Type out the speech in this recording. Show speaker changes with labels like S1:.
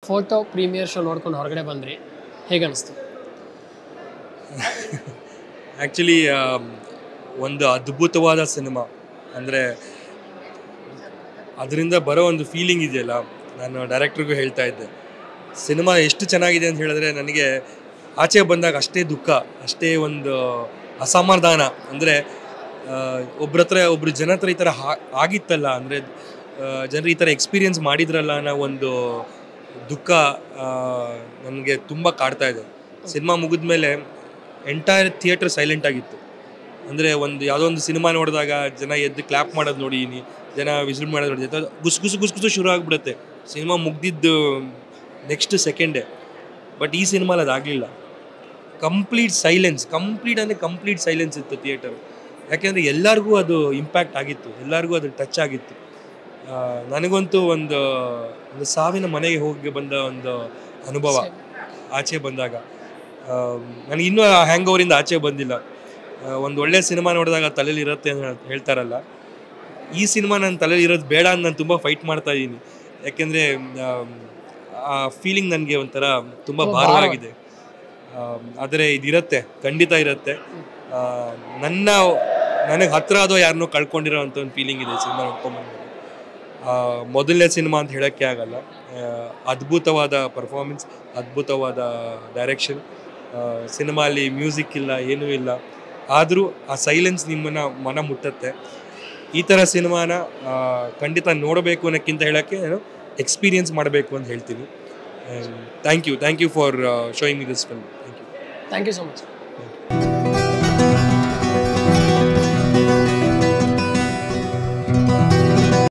S1: photo premiere show ನೋಡ್ಕೊಂಡು ಹೊರಗಡೆ ಬಂದ್ರಿ ಹೇಗೆ ಅನಿಸ್ತು
S2: ಆ್ಯಕ್ಚುಲಿ ಒಂದು ಅದ್ಭುತವಾದ ಸಿನಿಮಾ ಅಂದರೆ ಅದರಿಂದ ಬರೋ ಒಂದು ಫೀಲಿಂಗ್ ಇದೆಯಲ್ಲ ನಾನು ಡೈರೆಕ್ಟ್ರಿಗೂ ಹೇಳ್ತಾ ಇದ್ದೆ ಸಿನಿಮಾ ಎಷ್ಟು ಚೆನ್ನಾಗಿದೆ ಅಂತ ಹೇಳಿದ್ರೆ ನನಗೆ ಆಚೆ ಬಂದಾಗ ಅಷ್ಟೇ ದುಃಖ ಅಷ್ಟೇ ಒಂದು ಅಸಮಾಧಾನ ಅಂದರೆ ಒಬ್ರ ಹತ್ರ ಒಬ್ರು ಜನ ಹತ್ರ ಈ ಥರ ಹಾ- ಆಗಿತ್ತಲ್ಲ ಅಂದರೆ ಜನರು ಈ ಥರ ಎಕ್ಸ್ಪೀರಿಯನ್ಸ್ ಮಾಡಿದ್ರಲ್ಲ ಅನ್ನೋ ಒಂದು ದುಃಖ ನನಗೆ ತುಂಬ ಕಾಡ್ತಾ ಇದೆ ಸಿನಿಮಾ ಮುಗಿದ್ಮೇಲೆ ಎಂಟೈರ್ ಥಿಯೇಟರ್ ಸೈಲೆಂಟ್ ಆಗಿತ್ತು ಅಂದರೆ ಒಂದು ಯಾವುದೋ ಒಂದು ಸಿನಿಮಾ ನೋಡಿದಾಗ ಜನ ಎದ್ದು ಕ್ಲಾಪ್ ಮಾಡೋದು ನೋಡಿದ್ದೀನಿ ಜನ ವಿಸಿಲ್ ಮಾಡೋದು ನೋಡಿದ್ದೀನಿ ಗುಸ್ ಗುಸು ಗುಸ್ ಗುಸು ಶುರು ಆಗಿಬಿಡುತ್ತೆ ಸಿನಿಮಾ ಮುಗ್ದಿದ್ದು ನೆಕ್ಸ್ಟ್ ಸೆಕೆಂಡೇ ಬಟ್ ಈ ಸಿನಿಮಾಲಿ ಅದಾಗಲಿಲ್ಲ ಕಂಪ್ಲೀಟ್ ಸೈಲೆನ್ಸ್ ಕಂಪ್ಲೀಟ್ ಅಂದರೆ ಕಂಪ್ಲೀಟ್ ಸೈಲೆನ್ಸ್ ಇತ್ತು ಥಿಯೇಟರ್ ಯಾಕೆಂದರೆ ಎಲ್ಲರಿಗೂ ಅದು ಇಂಪ್ಯಾಕ್ಟ್ ಆಗಿತ್ತು ಎಲ್ಲರಿಗೂ ಅದು ಟಚ್ ಆಗಿತ್ತು ಆ, ನನಗಂತೂ ಒಂದು ಒಂದು ಸಾವಿನ ಮನೆಗೆ ಹೋಗಿ ಬಂದ ಒಂದು ಅನುಭವ ಆಚೆ ಬಂದಾಗ ನನಗೆ ಇನ್ನೂ ಆ ಹ್ಯಾಂಗ್ ಓವರಿಂದ ಆಚೆ ಬಂದಿಲ್ಲ ಆ, ಒಂದು ಒಳ್ಳೆ ಸಿನಿಮಾ ನೋಡಿದಾಗ ತಲೆಯಲ್ಲಿ ಇರುತ್ತೆ ಅಂತ ಹೇಳ್- ಹೇಳ್ತಾರಲ್ಲ ಈ ಸಿನಿಮಾ ನನ್ನ ತಲೆಯಲ್ಲಿ ಇರೋದು ಬೇಡ ಅಂತ ನಾನು ತುಂಬ ಫೈಟ್ ಮಾಡ್ತಾ ಇದ್ದೀನಿ ಯಾಕೆಂದರೆ ಆ ಫೀಲಿಂಗ್ ನನಗೆ ಒಂಥರ ತುಂಬ
S1: ತುಂಬ
S2: ಭಾರವಾಗಿದೆ ಆದರೆ ಇದಿರುತ್ತೆ ಖಂಡಿತ ಇರುತ್ತೆ ಆ, ನನ್ನ ನನಗೆ ಹತ್ರ ಆದೋ ಯಾರನ್ನೋ ಕಳ್ಕೊಂಡಿರೋ ಅಂತ ಒಂದು ಫೀಲಿಂಗ್ ಇದೆ ಸಿನಿಮಾ ನೋಡ್ಕೊಂಬಂದು ಮೊದಲನೇ ಸಿನಿಮಾ ಅಂತ ಹೇಳೋಕ್ಕೆ ಆಗಲ್ಲ ಆ, ಅದ್ಭುತವಾದ ಪರ್ಫಾರ್ಮೆನ್ಸ್ ಅದ್ಭುತವಾದ ಡೈರೆಕ್ಷನ್ ಸಿನಿಮಾಲಿ ಮ್ಯೂಸಿಕ್ ಇಲ್ಲ ಏನೂ ಇಲ್ಲ ಆದರೂ ಆ ಸೈಲೆನ್ಸ್ ನಿಮ್ಮನ್ನು ಮನ ಮುಟ್ಟತ್ತೆ ಈ ಥರ ಸಿನಿಮಾನ ಆ, ಖಂಡಿತ ನೋಡಬೇಕು ಅನ್ನೋಕ್ಕಿಂತ ಹೇಳೋಕ್ಕೆ ನಾನು ಎಕ್ಸ್ಪೀರಿಯನ್ಸ್ ಮಾಡಬೇಕು ಅಂತ ಹೇಳ್ತೀನಿ thank you thank you for showing me this film thank you
S1: thank you so much